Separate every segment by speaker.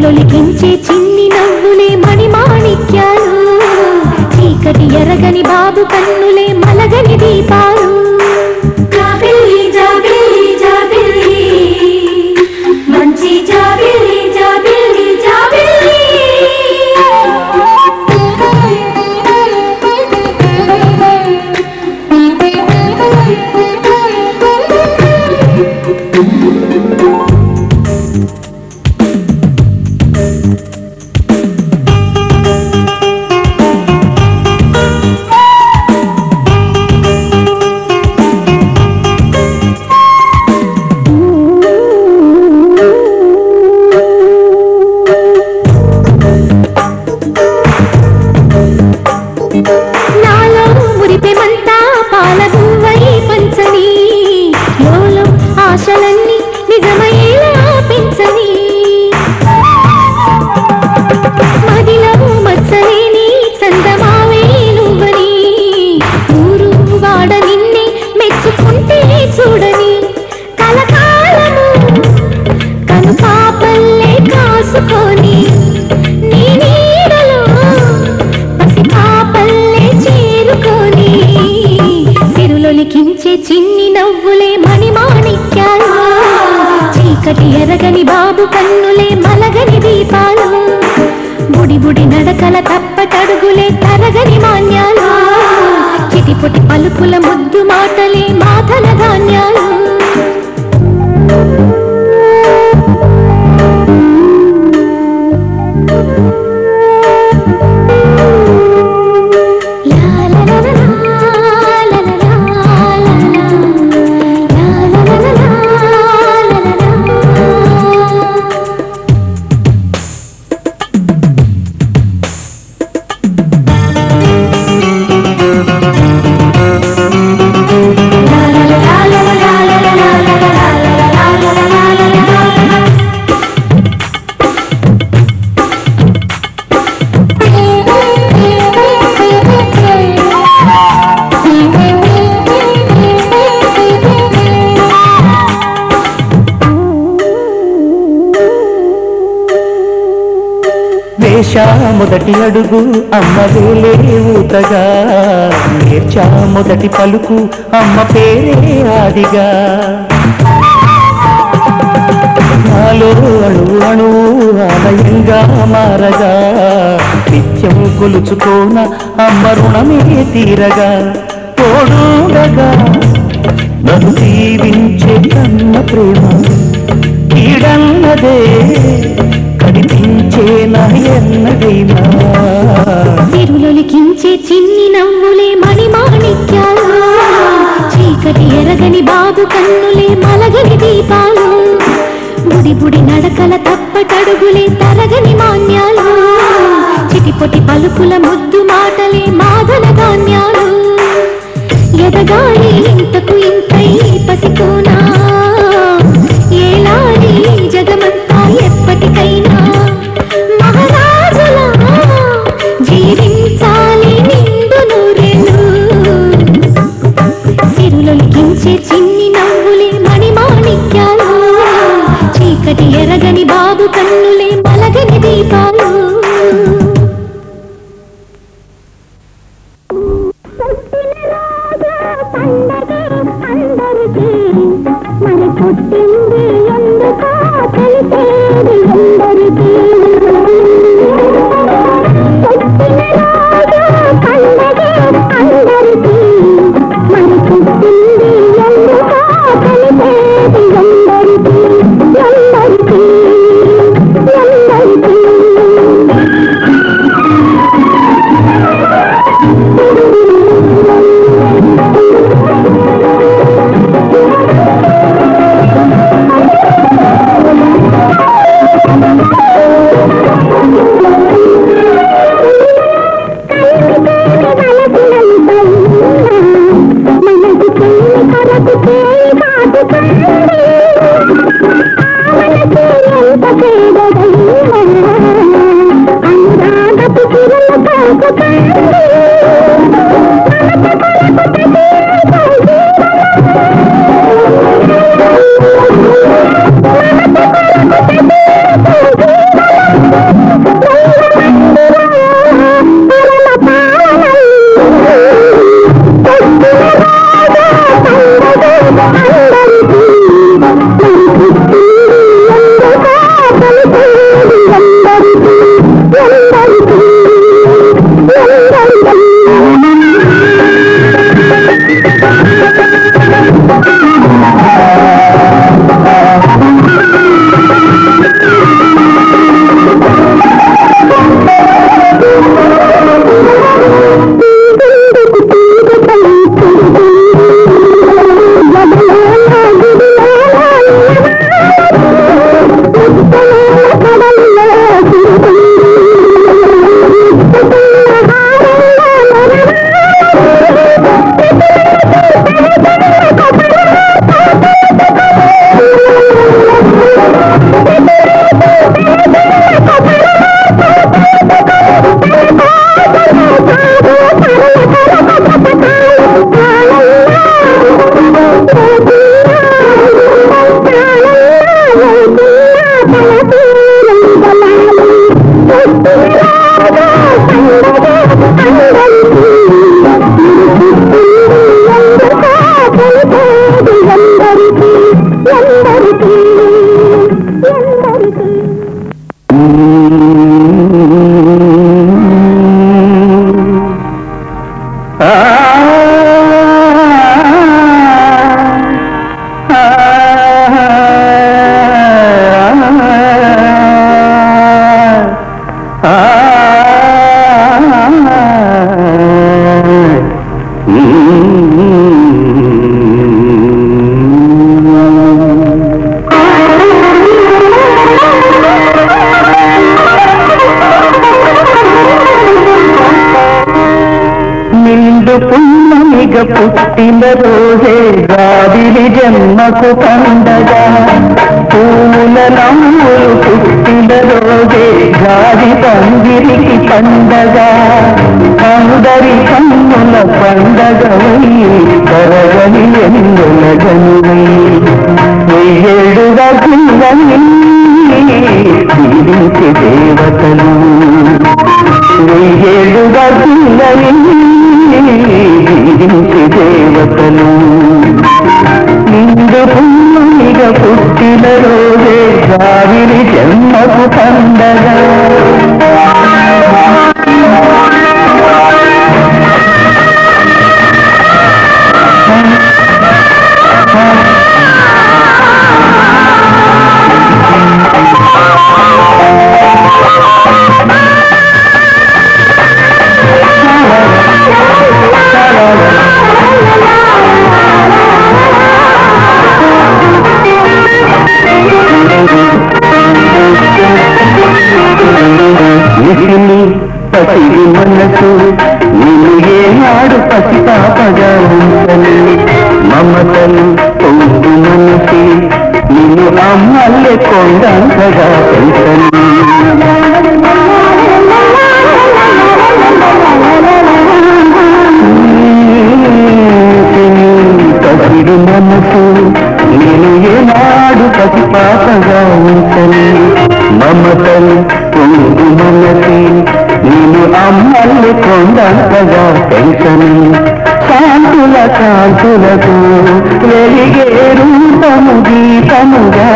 Speaker 1: సిరులొలికించే చిన్ని నవ్వులే మణిమాణిక్యాలు చీకటి ఎరగని బాబు కన్నులే మలగని దీపాలు
Speaker 2: జాబిల్లి జాబిల్లి జాబిల్లి మంచి జాబిల్లి జాబిల్లి జాబిల్లి
Speaker 1: నాలో మురిపెమంతా పాల పువ్వై పంచని లోలో ఆశలన్నీ నిజమయ్యేలా పెంచని మదిలో మచ్చలేని చందమావే నువ్వని ఊరు వాడ నిన్నే మెచ్చుకుంటే చూడని కలకాలము కను పాపల్లే కాసుకొని నీ నీడలో పసి పాపల్లే చేరుకొని సిరులొలికించే చిన్ని నవ్వులే మణిమాణిక్యాలు చీకటి ఎరగని బాబు కన్నులే మలగని దీపాలు బుడి బుడి నడకల తప్పటడుగులే తరగని మాన్యాలు చిటిపొటి పలుకుల ముద్దు మాటలే మాటల ధాన్యాలు లా లా లా లా లా లా లా లా లా లా లా లా లా లా
Speaker 3: వేషా మొదటి అడుగు అమ్మ వేలే ఊతగా నేర్చా మొదటి పలుకు అమ్మ పేరే ఆదిగా నాలో అణు అణు ఆలయంగా మారగా నిత్యం కొలుచుకోన అమ్మ రుణమే తీరగా తోడుగా నన్ను దీవించే కన్న ప్రేమ కీడన్నదే కనిపించే నా ఎన్నడైనా
Speaker 1: సిరులొలికించే చిన్ని నవ్వులే మణిమాణిక్యాలు చీకటి ఎరగని బాబు కన్నులే మలగని దీపాలు బుడి బుడి నడకల తప్పటడుగులే తరగని మాన్యాలు చిటిపొటి పలుకుల ముద్దు మాటలే మాదల ధాన్యాలు ఎదగాలి ఇంతకు ఇంతై పసికోనా ఏలాడి జగమంతా ఎప్పటికైనా మహారాజులా జీవించాలి నిండు నూరేళ్ళు సిరులొలికించే చిన్ని నవ్వులే మణిమాణిక్యాలు చీకటి ఎరగని బాబు కన్నులే మలగని దీపాలు మరి పుట్టింది ఎందుకో తెలిసేది ఎందరికీ పుట్టిన రోజు పండగే అందరికీ మరి పుట్టింది ఎందుకో తెలిసేది ఎందరికీ ఎందరికీ ఎందరికీ అనురాగపు
Speaker 3: నిండు పున్నమిగ పుట్టిన రోజే గాదిరి జన్మకు పండగ పూల నమ్ములు పుట్టిన రోజే గాది పందిరికి పండగ అందరి కన్నుల పండగవై కరగని ఎందుల గనువై వెయ్యేడుగా కుందని దీవించి దేవతలు వెయ్యేడుగా కుందని దీవించి దేవతలు నిండు పున్నమిగ పుట్టిన రోజే గావిరి జన్మకు పండగ నిధిని పసిడి మనసు నిన్ను ఏనాడు పసి పాపగా ఉంచని మమతలు పొందు మనసి నిన్ను అమ్మల్లే కొండంతగా పెంచని పసిడి మనసు నేను ఏనాడు పసి పాపగా ఉంచని మమతలు పొంగు మనసి నేను అమ్మల్ని కొండంతగా పెంచని శాంతుల కాంతులకు వెలిగే రూపము గీతముగా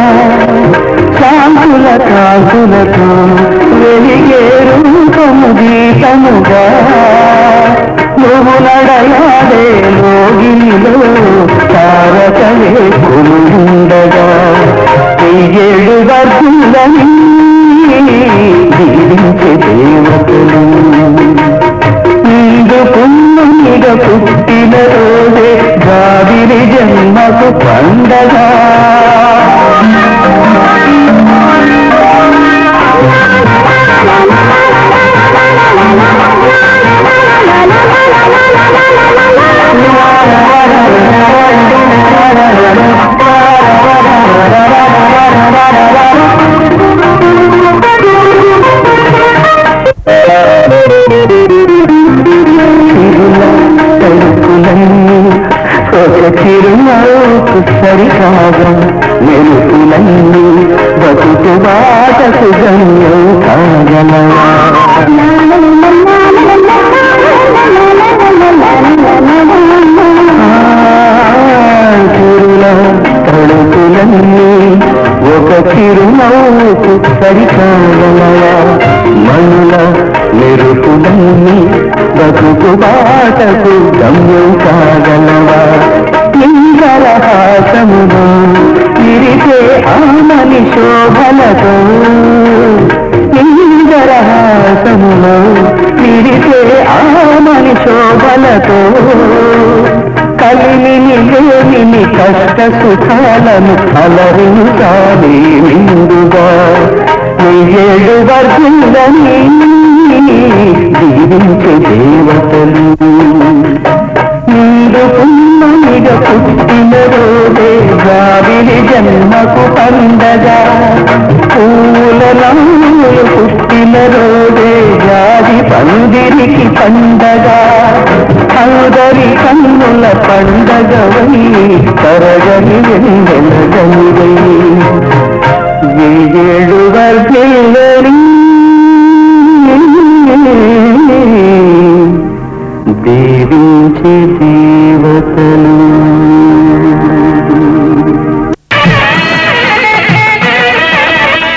Speaker 3: శాంతుల కాంతులకు వెలిగే రూపము గీతముగా నువ్వు నడయాడే లోగిలో తారకలే కొలుండగా వెయ్యేడు వర్గులని దీవించే దేవతలు నీదు పున్నమిగ పుట్టిన రోజే గావిరి జన్మకు పండగా చిరుల తలుపులన్నీ ఒక చిరునవ్వుకు సరికాగం మెరుపులన్నీ బతుకు బాటకు గమ్యం కాగలవా చిరుల తలుపులన్నీ ఒక చిరునవ్వుకు సరికాగలవా మనుల మెరుపులన్నీ బతుకు బాటకు గమ్యం కాగలవా ఇంకరహాసములో విరిసే ఆమని శోభలతో ఇంకరహాసములో విరిసే ఆమని శోభలతో కలిమిని లేమిని కష్ట సుఖాలను అలరించాలి నిండుగా ఏడు వర్గులని దీవించే దేవతలు నీరు పున్నమిగ పుట్టిన రోజే గావిరి జన్మకు పండగ పూలలో పుట్టిన రోజే జాతి పందిరికి పండగ అందరి కన్నుల పండగవై కరగని వెన్నెల గనివై ఏడు వర్గిల్లని దేవించి దేవతలు
Speaker 1: ఆ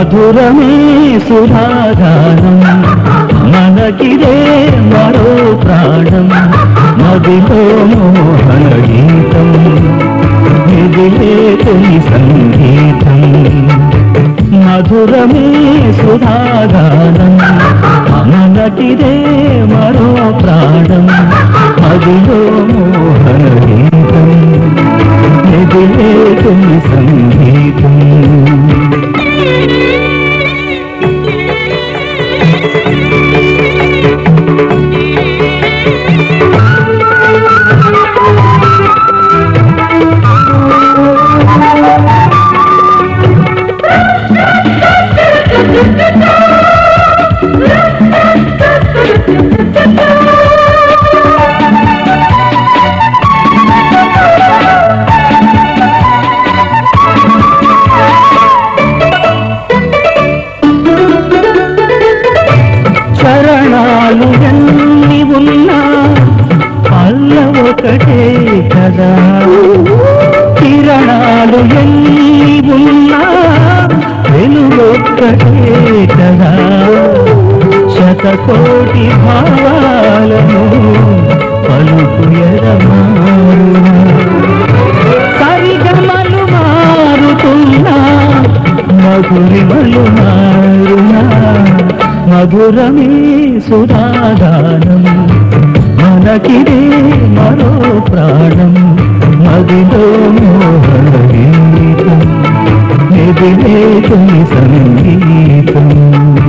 Speaker 3: మధురమే సుధాగానం మనకిదే మరో ప్రాణం మదిలో మోహన గీతం మిదిలే తొలి సంగీతం మధురమే సుధాగానం మనకిదే మరో ప్రాణం మదిలో మోహన గీతం మిదిలే తొలి సంగీతం చరణాలు ఎన్ని ఉన్నా పల్ల ఒకటే కదా కిరణాలు ఎన్ని ఉన్నా వెలుగొక్కటే కదా శతకోటి భావాలను పలుకు ఎరమారునా సరిగమలు మారుతున్నా మధురిమలు మారునా మధురమే సుధాగానం మనకిదే మరో ప్రాణం మదిలో మోహన గీతం మెదిలే తొలి సంగీతం